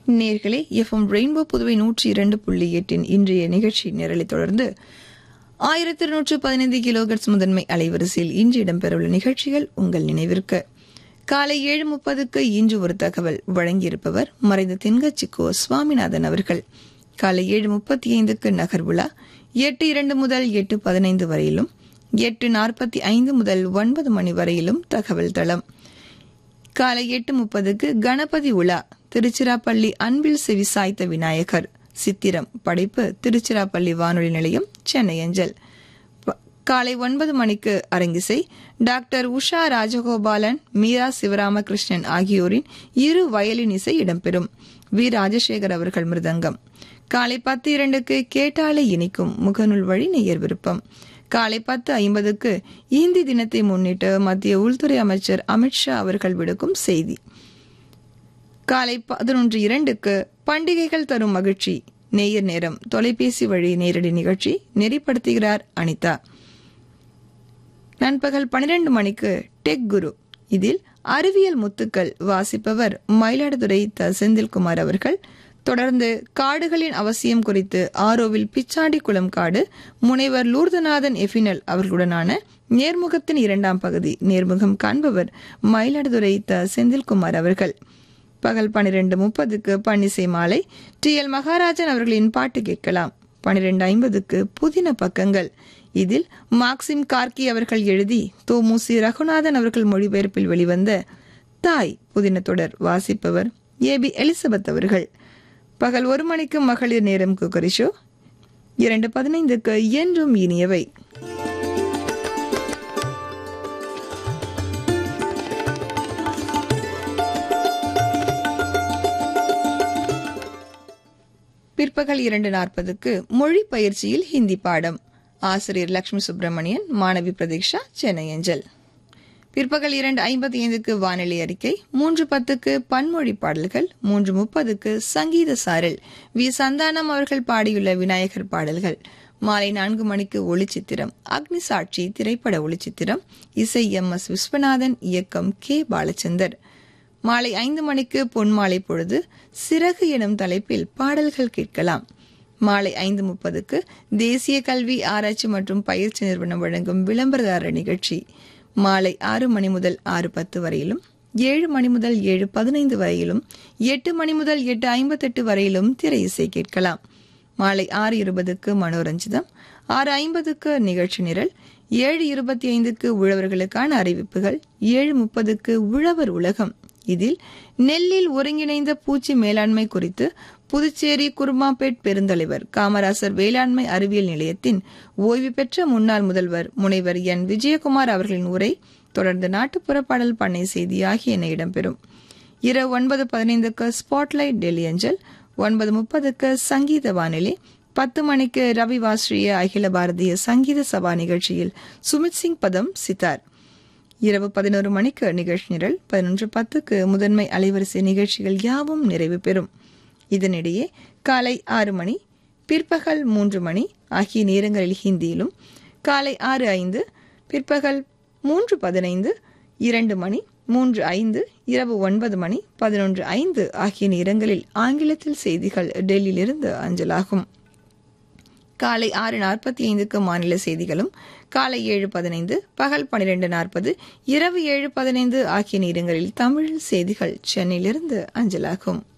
நேர்களே FM rainbow Puduvai நூற்றி இரண்டு புள்ளி எட்டின் இன்றைய நிகழ்ச்சி நிரலை தொடர்ந்து ஆயிரத்தி இருநூற்று பதினைந்து கிலோகட்ஸ் முதன்மை அலைவரிசையில் இன்று இடம்பெறவுள்ள நிகழ்ச்சிகள் உங்கள் நினைவிற்கு காலை ஏழு முப்பதுக்கு இன்று ஒரு தகவல் வழங்கியிருப்பவர் மறைந்த தென்கட்சிக்கோ சுவாமிநாதன் அவர்கள் காலை ஏழு முப்பத்தி ஐந்துக்கு நகர் விழா எட்டு இரண்டு முதல் எட்டு பதினைந்து வரையிலும் எட்டு நாற்பத்தி ஐந்து முதல் ஒன்பது மணி வரையிலும் தகவல் தளம் காலை எட்டு முப்பதுக்கு கணபதி உலா திருச்சிராப்பள்ளி அன்பில் செவி சாய்த்த விநாயகர் சித்திரம் படைப்பு திருச்சிராப்பள்ளி வானொலி நிலையம் சென்னை அஞ்சல் ப- காலை ஒன்பது மணிக்கு அரங்கிசை டாக்டர் உஷா ராஜகோபாலன் மீரா சிவராமகிருஷ்ணன் ஆகியோரின் இரு வயலின் இசை இடம்பெறும் வி ராஜசேகர் அவர்கள் மிருதங்கம் காலை பத்து இரண்டுக்கு கேட்டாலே இனிக்கும் முகநூல் வழி நேயர் விருப்பம் காலை பத்து ஐம்பதுக்கு இந்தி தினத்தை முன்னிட்டு மத்திய உள்துறை அமைச்சர் அமித்ஷா அவர்கள் விடுக்கும் செய்தி காலை பதினொன்று இரண்டுக்கு பண்டிகைகள் தரும் மகிழ்ச்சி நேயர் நேரம் தொலைபேசி வழி நேரடி நிகழ்ச்சி நெறிப்படுத்துகிறார் அனிதா நண்பகல் பனிரெண்டு மணிக்கு டெக் குரு இதில் அறிவியல் முத்துக்கள் வாசிப்பவர் மயிலாடுதுறை த செந்தில்குமார் அவர்கள் தொடர்ந்து காடுகளின் அவசியம் குறித்து ஆரோவில் பிச்சாண்டி குளம் காடு முனைவர் லூர்தநாதன் எஃபினல் அவர்களுடனான நேர்முகத்தின் இரண்டாம் பகுதி நேர்முகம் காண்பவர் மயிலாடுதுறை த செந்தில்குமார் அவர்கள் பகல் பனிரெண்டு முப்பதுக்கு பன்னிசை மாலை டி எல் மகாராஜன் அவர்களின் பாட்டு கேட்கலாம் பனிரெண்டு ஐம்பதுக்கு புதின பக்கங்கள் இதில் மார்க்சிம் கார்கி அவர்கள் எழுதி தோமுசி ரகுநாதன் அவர்கள் மொழிபெயர்ப்பில் வெளிவந்த தாய் புதின தொடர் வாசிப்பவர் ஏ பி எலிசபெத் அவர்கள் பகல் ஒரு மணிக்கு மகளிர் நேரம் குக்கரி ஷோ இரண்டு பதினைந்துக்கு என்றும் இனியவை பிற்பகல் இரண்டு நாற்பதுக்கு மொழி பயிற்சியில் ஹிந்தி பாடம் ஆசிரியர் லட்சுமி சுப்பிரமணியன் மாணவி பிரதீக்ஷா சென்னை அஞ்சல் பிற்பகல் இரண்டு ஐம்பத்தி ஐந்துக்கு வானிலை அறிக்கை மூன்று பத்துக்கு பன்மொழி பாடல்கள் மூன்று முப்பதுக்கு சங்கீத சாரல் வி சந்தானம் அவர்கள் பாடியுள்ள விநாயகர் பாடல்கள் மாலை நான்கு மணிக்கு ஒளிச்சித்திரம் அக்னி சாட்சி திரைப்பட ஒளிச்சித்திரம் இசை எம் எஸ் விஸ்வநாதன் இயக்கம் கே பாலச்சந்தர் மாலை ஐந்து மணிக்கு பொன்மாலை பொழுது சிறகு எனும் தலைப்பில் பாடல்கள் கேட்கலாம் மாலை ஐந்து முப்பதுக்கு தேசிய கல்வி ஆராய்ச்சி மற்றும் பயிற்சி நிறுவனம் வழங்கும் விளம்பரதார நிகழ்ச்சி மாலை ஆறு மணி முதல் ஆறு பத்து வரையிலும் ஏழு மணி முதல் ஏழு பதினைந்து வரையிலும் எட்டு மணி முதல் எட்டு ஐம்பத்தெட்டு வரையிலும் திரை இசை கேட்கலாம் மாலை ஆறு இருபதுக்கு மனோரஞ்சிதம் ஆறு ஐம்பதுக்கு நிகழ்ச்சி நிரல் ஏழு இருபத்தி ஐந்துக்கு உழவர்களுக்கான அறிவிப்புகள் ஏழு முப்பதுக்கு உழவர் உலகம் இதில் நெல்லில் ஒருங்கிணைந்த பூச்சி மேலாண்மை குறித்து புதுச்சேரி குருமாப்பேட் பெருந்தலைவர் காமராசர் வேளாண்மை அறிவியல் நிலையத்தின் ஓய்வு பெற்ற முன்னாள் முதல்வர் முனைவர் என் விஜயகுமார் அவர்களின் உரை தொடர்ந்து நாட்டுப்புற பாடல் பண்ணை செய்தி ஆகியன இடம்பெறும் இரவு ஒன்பது பதினைந்துக்கு ஸ்பாட்லைட் டெல்லி அஞ்சல் ஒன்பது முப்பதுக்கு சங்கீத வானிலை பத்து மணிக்கு ரவி வாஸ்ரீய அகில பாரதிய சங்கீத சபா நிகழ்ச்சியில் சுமித் சிங் பதம் சித்தார் இரவு பதினோரு மணிக்கு நிகழ்ச்சி நிரல் பதினொன்று பத்துக்கு முதன்மை அலைவரிசை நிகழ்ச்சிகள் யாவும் நிறைவு பெறும் இதனிடையே காலை ஆறு மணி பிற்பகல் மூன்று மணி ஆகிய நேரங்களில் ஹிந்தியிலும் காலை ஆறு ஐந்து பிற்பகல் மூன்று பதினைந்து இரண்டு மணி மூன்று ஐந்து இரவு ஒன்பது மணி பதினொன்று ஐந்து ஆகிய நேரங்களில் ஆங்கிலத்தில் செய்திகள் டெல்லியிலிருந்து அஞ்சலாகும் காலை ஆறு நாற்பத்தி ஐந்துக்கு மாநில செய்திகளும் காலை ஏழு பதினைந்து பகல் பனிரெண்டு நாற்பது இரவு ஏழு பதினைந்து ஆகிய நேரங்களில் தமிழில் செய்திகள் சென்னையிலிருந்து அஞ்சலாகும்